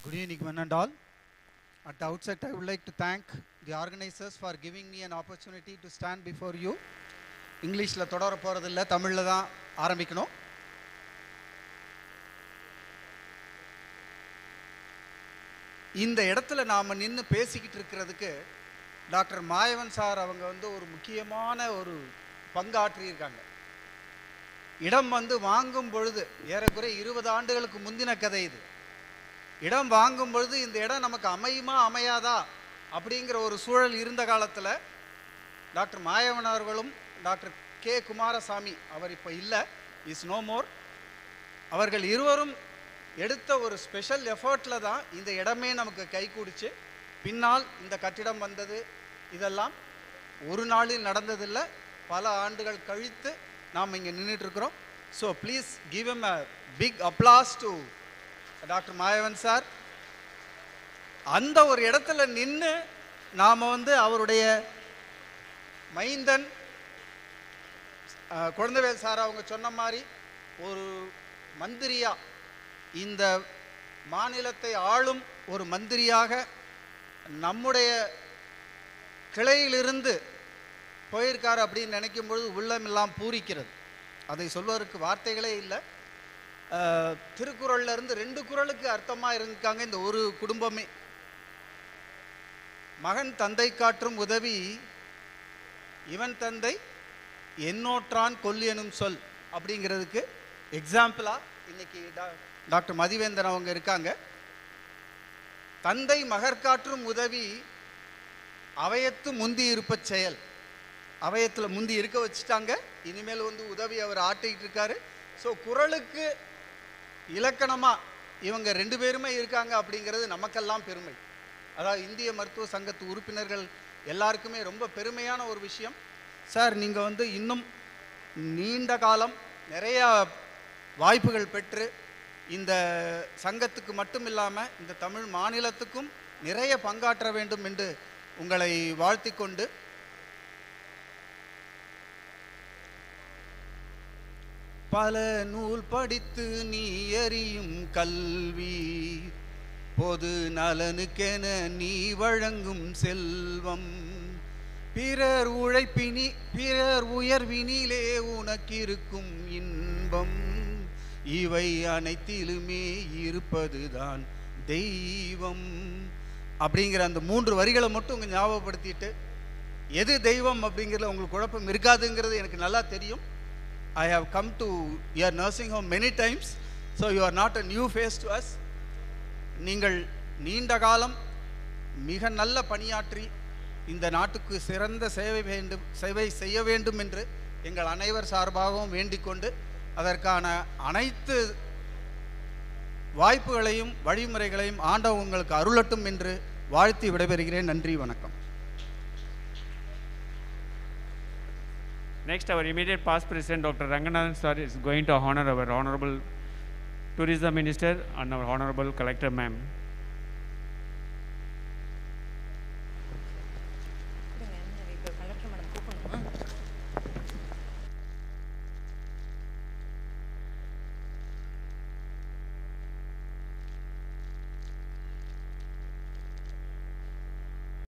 Good evening, one and all. At the outset, I would like to thank the organizers for giving me an opportunity to stand before you. இங்கிலீஷில் தொடர போகிறதில்ல தமிழில் தான் ஆரம்பிக்கணும் இந்த இடத்துல நாம் நின்று பேசிக்கிட்டு இருக்கிறதுக்கு டாக்டர் மாயவன் சார் அவங்க வந்து ஒரு முக்கியமான ஒரு பங்காற்றியிருக்காங்க இடம் வந்து வாங்கும் பொழுது ஏறக்குறைய இருபது ஆண்டுகளுக்கு முந்தின கதை இது இடம் வாங்கும் பொழுது இந்த இடம் நமக்கு அமையுமா அமையாதா அப்படிங்கிற ஒரு சூழல் இருந்த காலத்தில் டாக்டர் மாயவன் அவர்களும் டாக்டர் கே குமாரசாமி அவர் இப்போ இல்லை இஸ் நோ மோர் அவர்கள் இருவரும் எடுத்த ஒரு ஸ்பெஷல் எஃபர்ட்டில் தான் இந்த இடமே நமக்கு கை கூடிச்சு பின்னால் இந்த கட்டிடம் வந்தது இதெல்லாம் ஒரு நாளில் நடந்ததில்லை பல ஆண்டுகள் கழித்து நாம் இங்கே நின்றுட்டுருக்குறோம் so please give them a big applause to doctor Mayavan sir அந்த ஒரு இடத்துல நின்று நாம் வந்து அவருடைய மைந்தன் அஹ், குழந்தைவேல் சார் அவங்க சொன்ன மாதிரி ஒரு மந்திரியா இந்த மாநிலத்தை ஆளும் ஒரு மந்திரியாக நம்முடைய கிளையிலிருந்து போயிருக்காரு அப்படின்னு நினைக்கும் பொழுது உள்ளமெல்லாம் பூரிக்கிறது அதை சொல்வதற்கு வார்த்தைகளே இல்லை அஹ், திருக்குறள்ல இருந்து ரெண்டு குறளுக்கு அர்த்தமாக இருக்காங்க இந்த ஒரு குடும்பமே மகன் தந்தை காற்றும் உதவி இவன் தந்தை என்னோற்றான் கொல் எனும் சொல் அப்படிங்கிறதுக்கு எக்ஸாம்பிளாக இன்னைக்கு டா- டாக்டர் மதிவேந்தன் அவங்க இருக்காங்க தந்தை மகற்காற்றும் உதவி அவையத்து முந்தி இருப்பச் செயல் அவையத்தில் முந்தி இருக்க வச்சுட்டாங்க இனிமேல் வந்து உதவி அவர் ஆட்டிக்கிட்டு இருக்காரு ஸோ குரலுக்கு இலக்கணமாக இவங்க ரெண்டு பேருமே இருக்காங்க அப்படிங்கிறது நமக்கெல்லாம் பெருமை அதாவது இந்திய மருத்துவ சங்கத்து உறுப்பினர்கள் எல்லாருக்குமே ரொம்ப பெருமையான ஒரு விஷயம் சார் நீங்கள் வந்து இன்னும் நீண்ட காலம் நிறையா வாய்ப்புகள் பெற்று இந்த சங்கத்துக்கு மட்டும் இல்லாமல் இந்த தமிழ் மாநிலத்துக்கும் நிறைய பங்காற்ற வேண்டும் என்று உங்களை வாழ்த்திக் கொண்டு பல நூல் படித்து நீ அறியும் கல்வி பொது நலனுக்கென நீ வழங்கும் செல்வம் பிறர் உழைப்பினி பிறர் உயர்வினிலே உனக்கிருக்கும் இன்பம் இவை அனைத்திலுமே இருப்பதுதான் தெய்வம் அப்படிங்கிற அந்த மூன்று வரிகளை மட்டும் உங்க ஞாபகப்படுத்திட்டு எது தெய்வம் அப்படிங்கிறதுல உங்களுக்கு குழப்பம் இருக்காதுங்கிறது எனக்கு நல்லா தெரியும் I have come to your nursing home many times so you are not a new face to us நீங்கள் நீண்ட காலம் மிக நல்ல பணியாற்றி இந்த நாட்டுக்கு சிறந்த சேவை வேண்டும் சேவை செய்ய வேண்டும் என்று எங்கள் அனைவர் சார்பாகவும் வேண்டிக் கொண்டு அதற்கான அனைத்து வாய்ப்புகளையும் வழிமுறைகளையும் ஆண்டவன் உங்களுக்கு அருளட்டும் என்று வாழ்த்தி விடைபெறுகிறேன் நன்றி வணக்கம் Next, our immediate past president, Dr. Ranganathan sir, is going to honor our honorable tourism minister and our honorable collector ma'am.